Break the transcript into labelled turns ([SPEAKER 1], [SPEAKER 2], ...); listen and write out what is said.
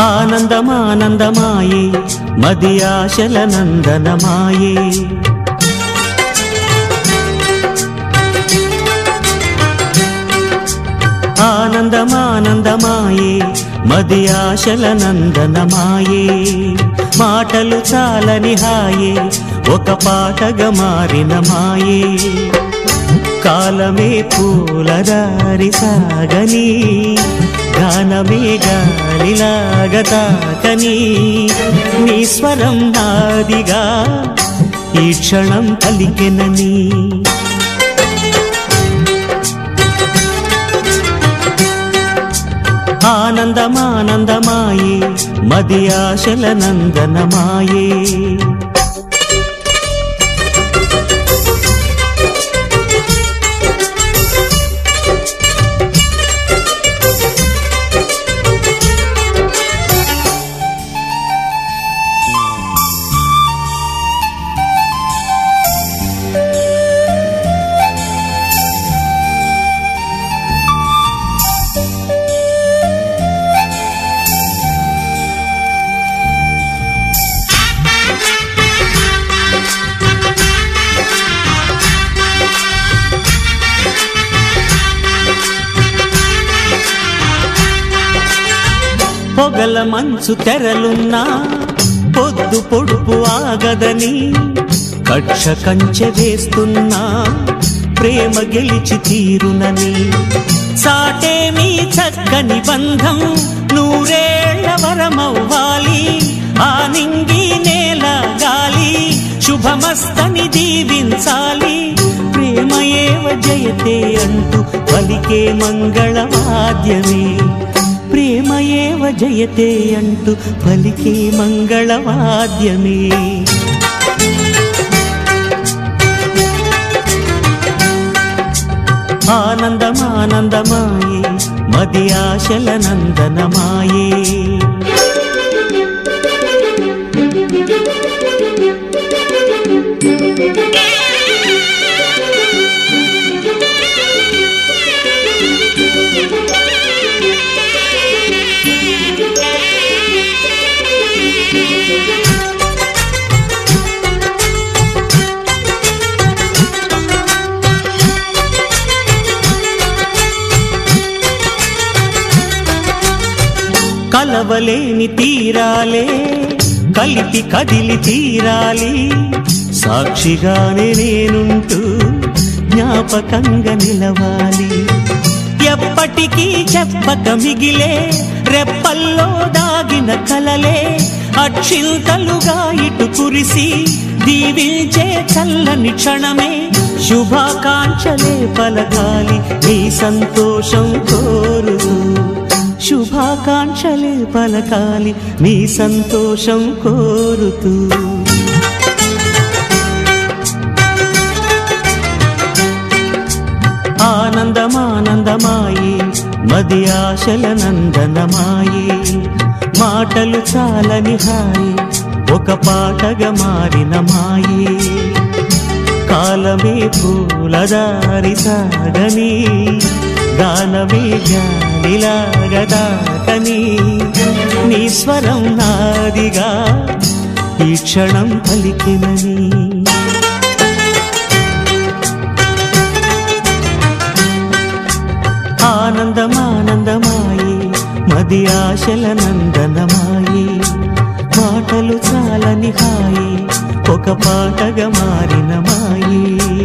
[SPEAKER 1] ఆనందమానందమాయే మది ఆశల నందనమాయే ఆనందమానందమాయే మది ఆశల నందనమాయే మాటలు చాలని హాయే ఒక పాటగా మారిన మాయే కాలమే పూలదారి సాగని గానమే గాలిలాగ తాకని నీ స్వరం నాదిగా ఈ క్షణం పలికెనని ఆనందమానందమాయే మది ఆశల నందనమాయే పొగల మంచు తెరలున్నా పొద్దు పొడుపు ఆగదని కక్ష కంచె వేస్తున్నా ప్రేమ గెలిచి తీరునని సాటేమీ చక్కని బంధం నూరేళ్ల వరమవ్వాలి ఆ నింగి నేల గాలి శుభమస్తని దీవించాలి ప్రేమ ఏవ జయతే అంటూ పలికే మంగళవాద్యమే ప్రేమ ఏవ జయతే అంటూ పలికే మంగళవాద్యమే ఆనందమానందమాయే మది ఆశల నందనమాయే కలవలేని తీరాలే కలిపి కదిలి తీరాలి సాక్షిగానే నేనుంటూ జ్ఞాపకంగా నిలవాలి ఎప్పటికీ చెప్పక మిగిలే రెప్పల్లో దాగిన కలలే అక్షింతలుగా ఇటు కురిసి దీవించే చల్లని క్షణమే శుభాకాంక్షలే పలగాలి నీ సంతోషం కోరుతూ శుభాకాంక్షలే పలకాలి నీ సంతోషం కోరుతూ ఆనందమానందమాయే మది ఆశల నందనమాయే మాటలు చాలని హాయి ఒక పాటగా మారిన మాయే కాలమే పూలదారి సాగని గానమే గాలిలాగదాకని నీ స్వరం నాదిగా ఈ క్షణం పలికినని ఆనందమానందమాయే మది ఆశల నందనమాయే మాటలు చాలని హాయి ఒక పాటగా మారిన మాయే